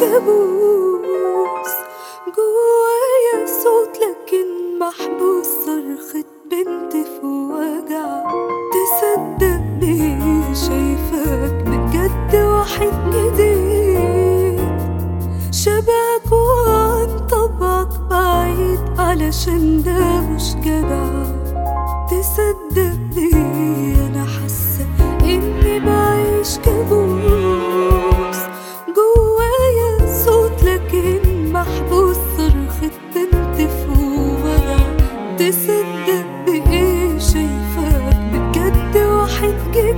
كابوس جوايا صوت لكن محبوس صرخة بنت في وجع تصدق بيه شايفاك بجد واحد جديد شبهك وعن طبعك بعيد علشان ده مش جدع تصدق بيه انا حاسه اني بعيش كابوس جوايا صوت لكن محبوس صرخة بنت في وجع تصدق بإيه شايفاك بجد واحد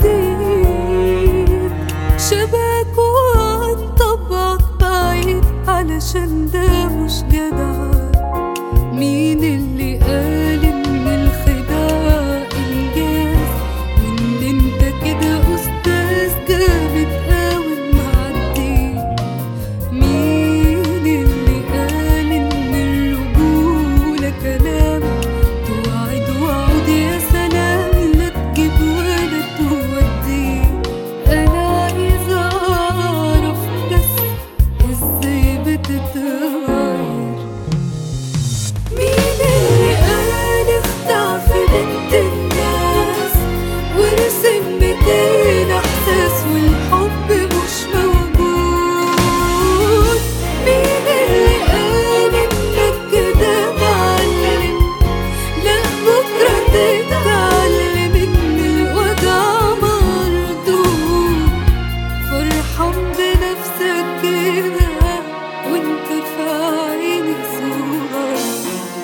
جديد شبهك وعن طبعك بعيد علشان ده مش جدع مين اللي قال ان الخداع انجاز وان انت كده استاذ جامد قوي معدي مين اللي قال ان الرجولة كلام توعد وعود يا سلام لا تجيب ولا تودي انا عايزة اعرف بس ازاي بتتغير مين اللي قال اخدع في بنت الناس ورسم ميتين احساس والحب مش موجود مين اللي قال انك كده معلم لا بكره تتعلم ان الوجع مردود فرحان بنفسك كده وانت في عيني صغير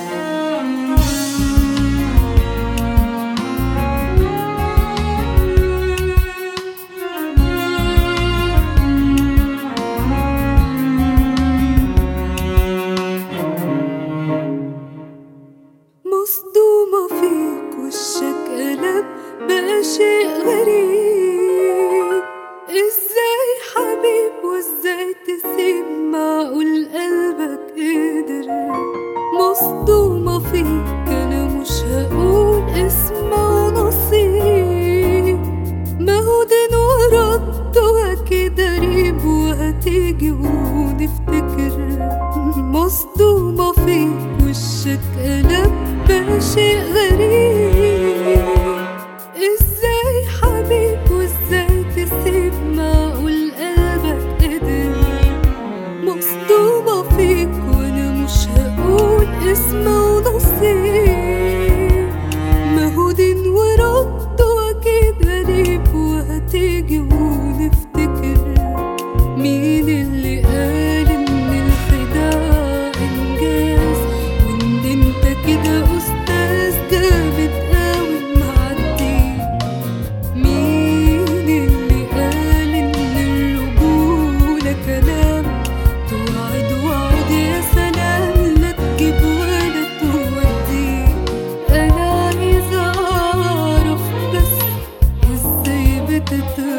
مصدومة فيك وشك قلب بقى شيء غريب ازاي حبيب وازاي تسيب معقول قلبك قدر مصدومة فيك انا مش هقول اسمه نصيب ما هو دين ورد واكيد قريب وهتيجي ونفتكر مصدومة فيك وشك قلب بقى شيء غريب ازاي حبيب وازاي تسيب معقول قلبك قدر مصدومة فيك وانا مش هقول اسمه نصيب ما هو دين ورد واكيد قريب وهتيجي ونفتكر مين اللي قال ان الخداع انجاز وان انت كده استاذ جامد قوي معدي مين اللي قال ان الرجولة كلام توعد وعود يا سلام لا تجيب ولا تودي انا عايزة اعرف بس ازاي بتتغير